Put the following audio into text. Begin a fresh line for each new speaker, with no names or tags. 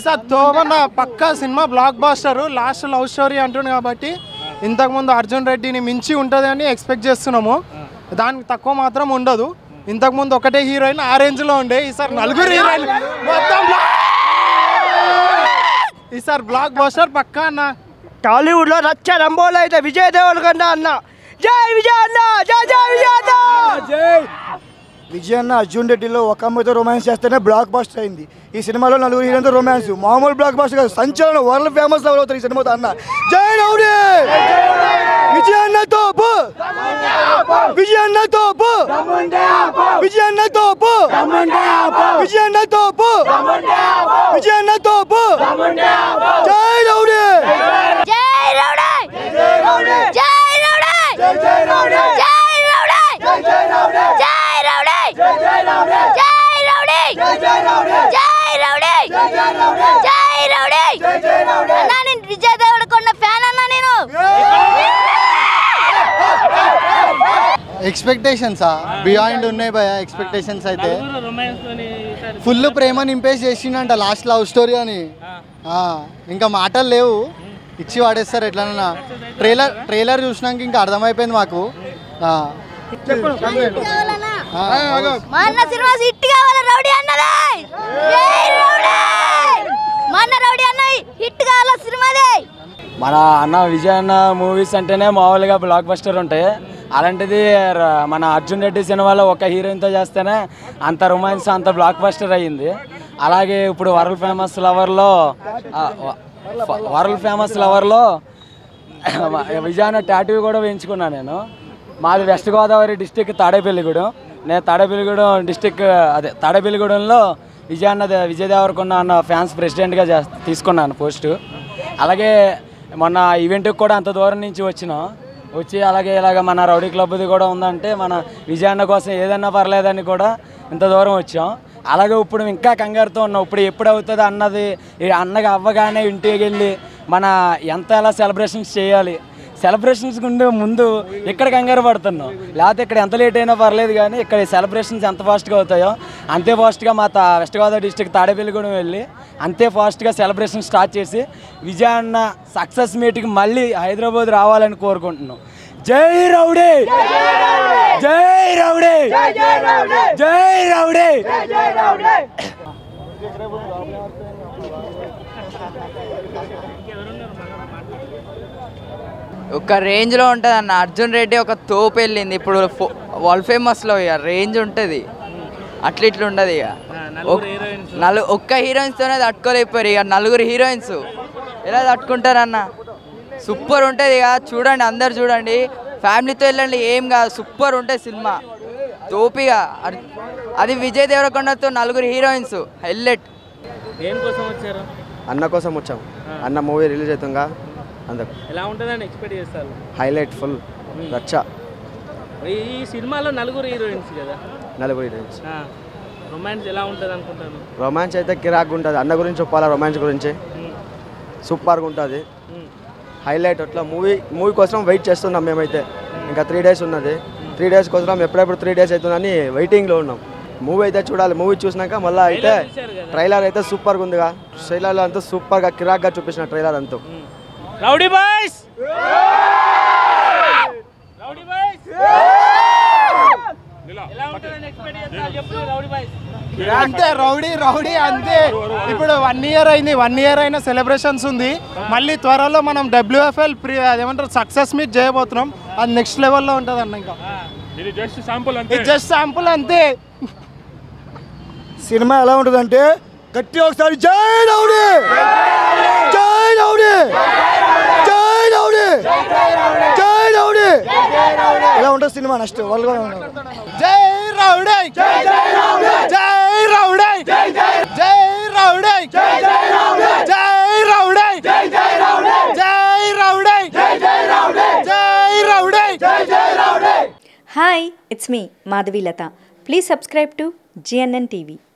ఈసారి తోమన్న పక్కా cinema blockbuster last love story అంటుంది కాబట్టి ఇంతకుముందు అర్జున్ రెడ్డిని మించి ఉంటుంది అని ఎక్స్పెక్ట్ చేస్తున్నాము దానికి తక్కువ మాత్రం ఉండదు ఇంతకుముందు ఒకటే హీరోయిన్ ఆ రేంజ్లో ఉండే ఈసారి నలుగురు హీరోయిన్ మొత్తం బ్లా- ఈసారి బ్లాక్ బాస్టర్ పక్కా అన్న
టాలీవుడ్ లో రచ్చ రంబోలో అయితే విజయ్ దేవరకొండ అన్న జై విజయ్ అన్న జై జై విజయ్ అన్న
విజయ్ అన్న అర్జున్ రెడ్డిలో ఒక అమ్మాయితో రొమాన్స్ చేస్తేనే బ్లాక్ బస్టర్ అయింది ఈ సినిమాలో నలుగురు హీరోతో రొమాన్స్ మామూలు బ్లాక్ బస్టర్ కాదు సంచలనం వరల్డ్ ఫేమస్ లెవెల్ అవుతారు ఈ సినిమాతో అన్న జై రౌడీ విజయ్ అన్న తోపు విజయ్ అన్న తోపు విజయ్ అన్న తోపు విజయ్ అన్న తోపు విజయ్ అన్న తోపు జై రౌడీ
జై రౌడీ జై రౌడీ జై రౌడీ జై రౌడీ జై రౌడీ జై రౌడీ జై రౌడీ జై రౌడీ జై రౌడీ జై రౌడీ జై రౌడీ అన్నా నేను విజయ్ దేవరకొండ ఫ్యాన్ అన్నా నేను
ఎక్స్పెక్టేషన్సా బియాండ్ ఉన్నాయి భయ ఎక్స్పెక్టేషన్స్ అయితే ఫుల్ ప్రేమ నింపేసి చేసిండంట లాస్ట్ లవ్ స్టోరీ అని ఆ, ఇంకా మాటలు లేవు ఇచ్చి వాడేస్తారు ఎట్లనన్నా ట్రైలర్ ట్రైలర్ చూసినాక ఇంకా అర్థమైపోయింది మాకు ఆ.
కావాలన్నా
ఆ,
మా అన్న సినిమా హిట్ కావాలి రౌడీ అన్నది జై రౌడీ మా అన్న రౌడీ అన్న హిట్ కావాల సినిమాది
మన అన్న విజయ్ అన్న మూవీస్ అంటేనే మామూలుగా బ్లాక్ బస్టర్ ఉంటాయి అలాంటిది ర- మన అర్జున్ రెడ్డి సినిమాలో ఒక హీరోయిన్తో చేస్తేనే అంత రొమాన్స్ అంత బ్లాక్ బస్టర్ అయ్యింది అలాగే ఇప్పుడు వరల్డ్ ఫేమస్ లవర్లో వరల్డ్ ఫేమస్ లవర్లో విజయ్ అన్న టాటూ కూడా వేయించుకున్నాను నేను మాది వెస్ట్ గోదావరి డిస్టిక్ తాడేపల్లిగూడెం నేను తాడేపల్లిగూడెం డిస్టిక్ అదే తాడేపల్లిగూడెంలో విజయ్ అన్న విజయ్ దేవరకొండ అన్న ఫ్యాన్స్ ప్రెసిడెంట్గా చేస్త తీసుకున్నాను పోస్టు అలాగే మొన్న ఈవెంట్కి కూడా అంత దూరం నుంచి వచ్చినాం వచ్చి అలాగే ఇలాగ మన రౌడీ క్లబ్ది కూడా ఉందంటే మన విజయాన్న కోసం ఏదన్నా పర్లేదని కూడా ఇంత దూరం వచ్చాం అలాగే ఇప్పుడు ఇంకా కంగారుతో ఉన్నాం ఇప్పుడు ఎప్పుడు అవుతుంది అన్నది ఈ అన్నగా అవ్వగానే ఇంటికి వెళ్ళి మన ఎంత ఎలా సెలబ్రేషన్స్ చేయాలి సెలబ్రేషన్స్ ఉండే ముందు ఇక్కడ కంగారు పడుతున్నాం లేకపోతే ఇక్కడ ఎంత లేట్ అయినా పర్లేదు కానీ ఇక్కడ సెలబ్రేషన్స్ ఎంత ఫాస్ట్గా అవుతాయో అంతే ఫాస్ట్గా మా తా వెస్ట్ గోదావరి డిస్టిక్ తాడేపల్లిగూడెం వెళ్ళి అంతే ఫాస్ట్గా సెలబ్రేషన్ స్టార్ట్ చేసి విజయాన్న సక్సెస్ మీట్కి మళ్ళీ హైదరాబాద్ రావాలని కోరుకుంటున్నాం జై రౌడీ జై రౌడీ జై రౌడీ
ఒక రేంజ్లో ఉంటుంది అన్న అర్జున్ రెడ్డి ఒక తోపు వెళ్ళింది ఇప్పుడు ఫో- వరల్డ్ ఫేమస్లో ఇక రేంజ్ ఉంటుంది అట్లా ఇట్లా ఉండదు ఇక ఒక్- నలు ఒక్క హీరోయిన్స్తోనే తట్టుకోలేకపోయారు ఇక నలుగురు హీరోయిన్స్ ఎలా తట్టుకుంటారన్న సూపర్ ఉంటుంది ఇక చూడండి అందరు చూడండి ఫ్యామిలీతో వెళ్ళండి ఏం కాదు సూపర్ ఉంటుంది సినిమా తోపిగా అర్- అది విజయ్ దేవరకొండతో నలుగురు హీరోయిన్స్ హైలైట్
దేనికోసం వచ్చారు
అన్న కోసం వచ్చాం అన్న మూవీ రిలీజ్ అవుతుందిగా అందుకు
ఎలా ఉంటుందని ఎక్స్పెక్ట్ చేస్తారు
హైలైట్ ఫుల్ రచ్చ
ఈ సినిమాలో నలుగురు హీరోయిన్స్ కదా
నలుగురు హీరోయిన్స్
రొమాన్స్ ఎలా ఉంటుంది అనుకుంటాను
రొమాన్స్ అయితే కిరాక్ ఉంటుంది అన్న గురించి చెప్పాలా రొమాన్స్ గురించి సూపర్గా ఉంటుంది హైలైట్ అట్లా మూవీ మూవీ కోసం వెయిట్ చేస్తున్నాం మేమైతే ఇంకా త్రీ డేస్ ఉన్నది త్రీ డేస్ కోసం ఎప్పుడెప్పుడు త్రీ డేస్ అవుతుందని వెయిటింగ్లో ఉన్నాం మూవీ అయితే చూడాలి మూవీ చూసినాక మళ్ళీ అయితే ట్రైలర్ అయితే సూపర్గా ఉందిగా ట్రైలర్ అంతా సూపర్గా కిరాక్గా చూపించిన ట్రైలర్ అంతా
రౌడీ బాయ్స్ రౌడీ బాయ్స్ ఎలా ఉంటుందని ఎక్స్పెక్ట్ చేస్తారు చెప్పు రౌడీ బాయ్స్
అంతే రౌడీ రౌడీ అంతే ఇప్పుడు వన్ ఇయర్ అయింది వన్ ఇయర్ అయిన సెలబ్రేషన్స్ ఉంది మళ్ళీ త్వరలో మనం డబ్ల్యూఎఫ్ఎల్ ప్రీ అదేమంటారు సక్సెస్ మీట్ చేయబోతున్నాం అది నెక్స్ట్ లెవెల్లో ఉంటుంది అన్న ఇంకా
ఇది జస్ట్ శాంపుల్
ఇది జస్ట్ శాంపుల్ అంతే
సినిమా ఎలా ఉంటుందంటే గట్టి ఒకసారి జై రౌడీ జై రౌడీ జై రౌడీ జై రౌడీ ఎలా ఉంటుంది సినిమా నెక్స్ట్ వాళ్ళు
జై రౌడీ జై రౌడీ జై రౌడీ జై రౌడీ జై రౌడీ జై రౌడీ జై రౌడీ జై రౌడీ జై rowdy
Hi, it's me, Madhavi Lata. Please subscribe to GNN TV.